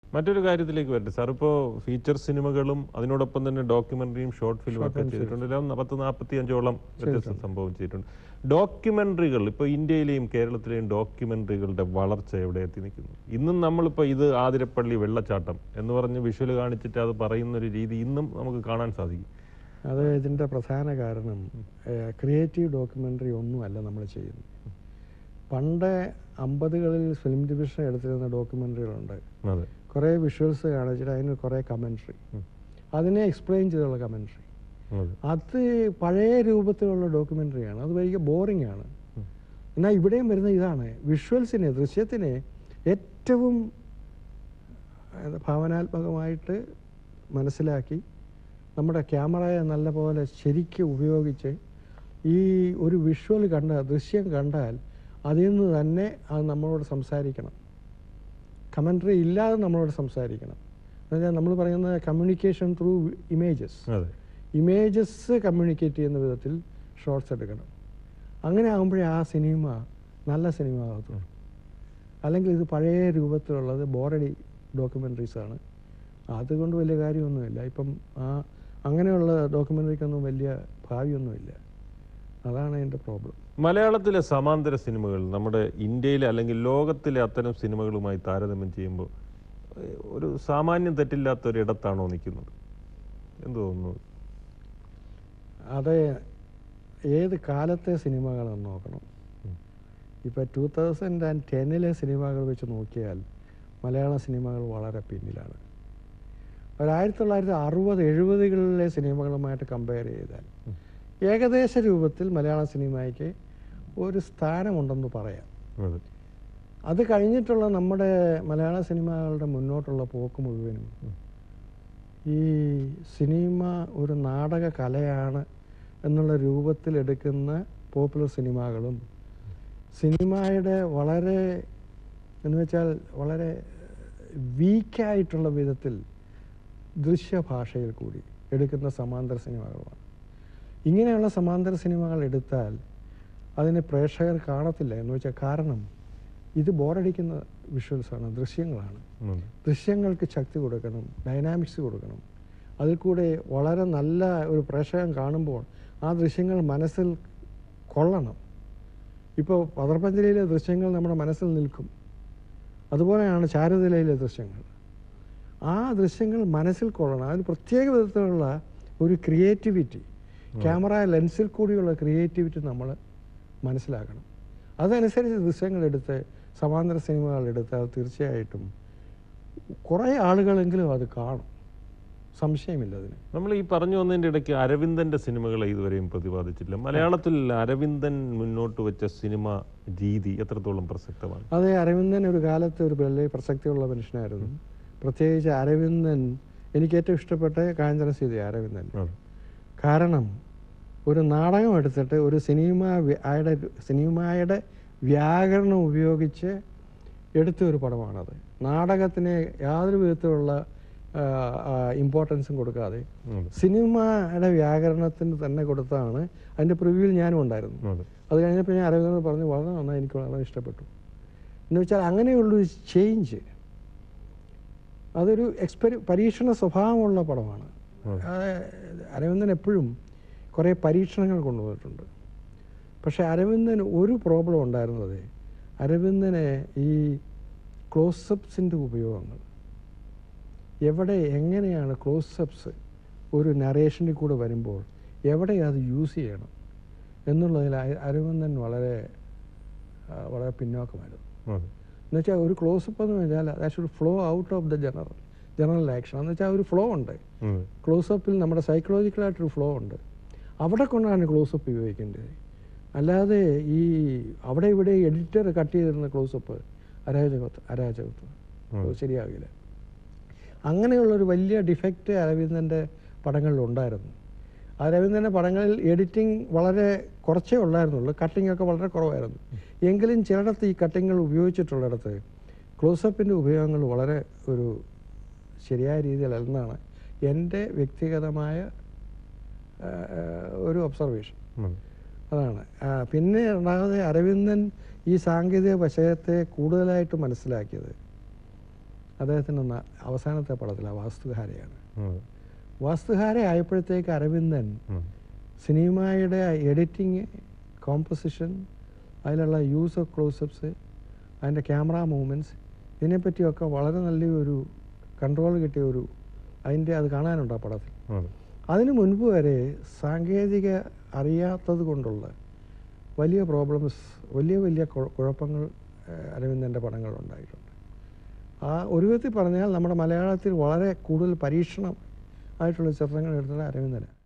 മറ്റൊരു കാര്യത്തിലേക്ക് വരട്ടെ സാർ ഇപ്പോൾ ഫീച്ചർ സിനിമകളും അതിനോടൊപ്പം തന്നെ ഡോക്യുമെന്ററിയും ഷോർട്ട് ഫിലിം ഒക്കെ ചെയ്തിട്ടുണ്ട് എല്ലാം പത്ത് നാൽപ്പത്തി അഞ്ചോളം വ്യത്യസ്ത സംഭവം ചെയ്തിട്ടുണ്ട് ഡോക്യുമെന്ററികൾ ഇപ്പോൾ ഇന്ത്യയിലെയും കേരളത്തിലെയും ഡോക്യുമെന്ററികളുടെ വളർച്ച എവിടെ എത്തി നിൽക്കുന്നു ഇന്നും നമ്മളിപ്പോൾ ഇത് ആതിരപ്പള്ളി വെള്ളച്ചാട്ടം എന്ന് പറഞ്ഞ് വിഷ്വൽ കാണിച്ചിട്ട് അത് പറയുന്ന ഒരു രീതി ഇന്നും നമുക്ക് കാണാൻ സാധിക്കും അത് ഇതിൻ്റെ പ്രധാന കാരണം ക്രിയേറ്റീവ് ഡോക്യുമെൻ്ററി ഒന്നുമല്ല നമ്മൾ ചെയ്യുന്നത് പണ്ട് അമ്പതുകളിൽ ഫിലിം ഡിവിഷൻ എടുത്തിരുന്ന ഡോക്യുമെൻ്ററികളുണ്ട് അതെ കുറേ വിഷ്വൽസ് കാണിച്ചിട്ട് അതിന് കുറേ കമൻട്രി അതിനെ എക്സ്പ്ലെയിൻ ചെയ്തുള്ള കമൻട്രി അതെ അത് പഴയ രൂപത്തിലുള്ള ഡോക്യുമെൻ്ററിയാണ് അത് ഭയങ്കര ബോറിംഗ് ആണ് എന്നാൽ ഇവിടെയും വരുന്ന ഇതാണ് വിഷ്വൽസിനെ ദൃശ്യത്തിനെ ഏറ്റവും അത് ഭാവനാത്മകമായിട്ട് മനസ്സിലാക്കി നമ്മുടെ ക്യാമറയെ നല്ലപോലെ ശരിക്ക് ഉപയോഗിച്ച് ഈ ഒരു വിഷ്വൽ കണ്ട ദൃശ്യം കണ്ടാൽ അതിൽ നിന്ന് തന്നെ അത് നമ്മളോട് സംസാരിക്കണം കമൻട്രി ഇല്ലാതെ നമ്മളോട് സംസാരിക്കണം എന്നുവെച്ചാൽ നമ്മൾ പറയുന്നത് കമ്മ്യൂണിക്കേഷൻ ത്രൂ ഇമേജസ് അതെ ഇമേജസ് കമ്മ്യൂണിക്കേറ്റ് ചെയ്യുന്ന വിധത്തിൽ ഷോർട്സ് എടുക്കണം അങ്ങനെ ആകുമ്പോഴേ ആ സിനിമ നല്ല സിനിമ ആകത്തുള്ളൂ അല്ലെങ്കിൽ ഇത് പഴയ രൂപത്തിലുള്ളത് ബോറടി ഡോക്യുമെൻ്ററീസ് ആണ് അതുകൊണ്ട് വലിയ കാര്യമൊന്നുമില്ല ഇപ്പം ആ അങ്ങനെയുള്ള ഡോക്യുമെൻ്ററിക്കൊന്നും വലിയ ഭാവിയൊന്നുമില്ല അതാണ് എൻ്റെ പ്രോബ്ലം മലയാളത്തിലെ സമാന്തര സിനിമകൾ നമ്മുടെ ഇന്ത്യയിലെ അല്ലെങ്കിൽ ലോകത്തിലെ അത്തരം സിനിമകളുമായി താരതമ്യം ചെയ്യുമ്പോൾ ഏഹ്, ഒരു സാമാന്യം തെറ്റില്ലാത്ത ഒരു ഇടത്താണോ നിൽക്കുന്നത് എന്ത് തോന്നുന്നു അത് ഏത് കാലത്തെ സിനിമകളെന്ന് നോക്കണം ഇപ്പോൾ ടൂ തൗസൻഡ് ആൻഡ് ടെന്നിലെ സിനിമകൾ വെച്ച് നോക്കിയാൽ മലയാള സിനിമകൾ വളരെ പിന്നിലാണ് ഒരു ആയിരത്തി തൊള്ളായിരത്തി അറുപത് എഴുപതുകളിലെ സിനിമകളുമായിട്ട് കമ്പയർ ചെയ്താൽ ഏകദേശ രൂപത്തിൽ മലയാള സിനിമയ്ക്ക് ഒരു സ്ഥാനമുണ്ടെന്ന് പറയാം അതെ അത് കഴിഞ്ഞിട്ടുള്ള നമ്മുടെ മലയാള സിനിമകളുടെ മുന്നോട്ടുള്ള പോക്ക് മുഴുവനും ഈ സിനിമ ഒരു നാടക കലയാണ് എന്നുള്ള രൂപത്തിൽ എടുക്കുന്ന പോപ്പുലർ സിനിമകളും സിനിമയുടെ വളരെ എന്ന് വെച്ചാൽ വളരെ വീക്കായിട്ടുള്ള വിധത്തിൽ ദൃശ്യഭാഷയിൽ കൂടി എടുക്കുന്ന സമാന്തര സിനിമകളുമാണ് ഇങ്ങനെയുള്ള സമാന്തര സിനിമകൾ എടുത്താൽ അതിന് പ്രേക്ഷകർ കാണത്തില്ല എന്ന് വെച്ചാൽ കാരണം ഇത് ബോറടിക്കുന്ന വിഷ്വൽസാണ് ദൃശ്യങ്ങളാണ് അതെ ദൃശ്യങ്ങൾക്ക് ശക്തി കൊടുക്കണം ഡൈനാമിക്സ് കൊടുക്കണം അതിൽ കൂടെ വളരെ നല്ല ഒരു പ്രേക്ഷകൻ കാണുമ്പോൾ ആ ദൃശ്യങ്ങൾ മനസ്സിൽ കൊള്ളണം ഇപ്പോൾ പതർപ്പഞ്ചലിയിലെ ദൃശ്യങ്ങൾ നമ്മുടെ മനസ്സിൽ നിൽക്കും അതുപോലെയാണ് ചാരുതലയിലെ ദൃശ്യങ്ങൾ ആ ദൃശ്യങ്ങൾ മനസ്സിൽ കൊള്ളണം അതിന് പ്രത്യേക വിധത്തിലുള്ള ഒരു ക്രിയേറ്റിവിറ്റി ക്യാമറ ലെൻസിൽ കൂടിയുള്ള ക്രിയേറ്റിവിറ്റി നമ്മൾ മനസ്സിലാക്കണം അതനുസരിച്ച് ദൃശ്യങ്ങൾ എടുത്ത് സമാന്തര സിനിമകൾ എടുത്താൽ തീർച്ചയായിട്ടും കുറേ ആളുകളെങ്കിലും അത് കാണും സംശയമില്ല അതിന് നമ്മൾ ഈ പറഞ്ഞു വന്നതിൻ്റെ ഇടയ്ക്ക് അരവിന്ദന്റെ സിനിമകളെ ഇതുവരെയും പ്രതിപാദിച്ചില്ല മലയാളത്തിൽ അരവിന്ദൻ മുന്നോട്ട് വെച്ച സിനിമ രീതി എത്രത്തോളം പ്രസക്തമാണ് അതെ അരവിന്ദൻ ഒരു കാലത്ത് ഒരു വലിയ പ്രസക്തിയുള്ള മനുഷ്യനായിരുന്നു പ്രത്യേകിച്ച് അരവിന്ദൻ എനിക്ക് ഏറ്റവും ഇഷ്ടപ്പെട്ട കാഞ്ചന സീത അരവിന്ദൻ അതെ കാരണം ഒരു നാടകം എടുത്തിട്ട് ഒരു സിനിമ വ്യ- ആയുടെ സിനിമയുടെ വ്യാകരണം ഉപയോഗിച്ച് എടുത്ത ഒരു പടമാണത് നാടകത്തിന് യാതൊരു വിധത്തിലുള്ള ഇമ്പോർട്ടൻസും കൊടുക്കാതെ അതെ സിനിമയുടെ വ്യാകരണത്തിന് തന്നെ കൊടുത്താണ് അതിൻ്റെ പ്രിവ്യൂവിൽ ഞാനും ഉണ്ടായിരുന്നു അതെ അത് കഴിഞ്ഞപ്പോൾ ഞാൻ അരവിന്ദനോട് പറഞ്ഞു വളരെ നന്നായി എനിക്ക് വളരെ ഇഷ്ടപ്പെട്ടു എന്ന് വെച്ചാൽ അങ്ങനെയുള്ളൊരു ചേഞ്ച് അതൊരു എക്സ്പെരി പരീക്ഷണ സ്വഭാവമുള്ള പടമാണ് അതെ. അത് അരവിന്ദൻ എപ്പോഴും കുറേ പരീക്ഷണങ്ങൾ കൊണ്ടുവന്നിട്ടുണ്ട് പക്ഷേ അരവിന്ദന് ഒരു പ്രോബ്ലം ഉണ്ടായിരുന്നത് അരവിന്ദന് ഈ ക്ലോസപ്സിൻ്റെ ഉപയോഗങ്ങൾ എവിടെ എങ്ങനെയാണ് ക്ലോസപ്സ് ഒരു നറേഷനിൽ കൂടെ വരുമ്പോൾ എവിടെ അത് യൂസ് ചെയ്യണം എന്നുള്ളതിൽ അ- അരവിന്ദൻ വളരെ ആ, വളരെ പിന്നോക്കമായിരുന്നു അതെ എന്ന് വെച്ചാൽ ഒരു ക്ലോസപ്പ് എന്ന് വെച്ചാൽ that should flow out of the general general action എന്ന് വെച്ചാൽ ഒരു ഫ്ലോ ഉണ്ട് അതെ ക്ലോസപ്പിൽ നമ്മുടെ സൈക്കോളജിക്കലായിട്ടൊരു ഫ്ലോ ഉണ്ട് അവിടെ കൊണ്ടാണ് ക്ലോസപ്പ് ഉപയോഗിക്കേണ്ടത് അല്ലാതെ ഈ അവിടെ ഇവിടെ എഡിറ്റർ കട്ട് ചെയ്തിരുന്ന ക്ലോസപ്പ് അരാജകത്വം അരാജകത്വം അത് ശരിയാകില്ല അങ്ങനെയുള്ളൊരു വലിയ ഡിഫക്റ്റ് അരവിന്ദൻ്റെ പടങ്ങളിൽ ഉണ്ടായിരുന്നു അരവിന്ദൻ്റെ പടങ്ങളിൽ എഡിറ്റിംഗ് വളരെ കുറച്ചേ ഉണ്ടായിരുന്നുള്ളൂ കട്ടിംഗ് ഒക്കെ വളരെ കുറവായിരുന്നു എങ്കിലും ചിലയിടത്ത് ഈ കട്ടിങ്ങൾ ഉപയോഗിച്ചിട്ടുള്ളിടത്ത് ക്ലോസപ്പിൻ്റെ ഉപയോഗങ്ങൾ വളരെ ഒരു ശരിയായ രീതിയിലല്ലെന്നാണ് എൻ്റെ വ്യക്തിഗതമായ ആ, ഒരു ഒബ്സർവേഷൻ അതെ അതാണ് ആ, പിന്നെ രണ്ടാമത് അരവിന്ദൻ ഈ സാങ്കേതിക വശത്തെ കൂടുതലായിട്ട് മനസ്സിലാക്കിയത് അദ്ദേഹത്തിൻ്റെ ന- അവസാനത്തെ പടത്തിലാണ് വാസ്തുഹാരയാണ് ഉം. വാസ്തുഹാര ആയപ്പോഴത്തേക്ക് അരവിന്ദൻ ഉം. സിനിമയുടെ എഡിറ്റിങ് കോമ്പോസിഷൻ അതിലുള്ള യൂസ് ഓഫ് ക്ലോസപ്സ് അതിൻ്റെ ക്യാമറ മൂവ്മെൻറ്റ്സ് ഇതിനെപ്പറ്റിയൊക്കെ വളരെ നല്ലൊരു കൺട്രോൾ കിട്ടിയ ഒരു അതിൻ്റെ അത് കാണാനുണ്ട് ആ പടത്തിൽ ഉം. അതിനു മുൻപ് വരെ സാങ്കേതിക അറിയാത്തത് കൊണ്ടുള്ള വലിയ പ്രോബ്ലംസ് വലിയ വലിയ കുഴ- കുഴപ്പങ്ങൾ ഏഹ്, അരവിന്ദൻ്റെ പടങ്ങളുണ്ടായിട്ടുണ്ട് ആ ഒരു വിധത്തിൽ പറഞ്ഞാൽ നമ്മുടെ മലയാളത്തിൽ വളരെ കൂടുതൽ പരീക്ഷണം ആയിട്ടുള്ള ചിത്രങ്ങൾ എടുത്തത് അരവിന്ദനാണ്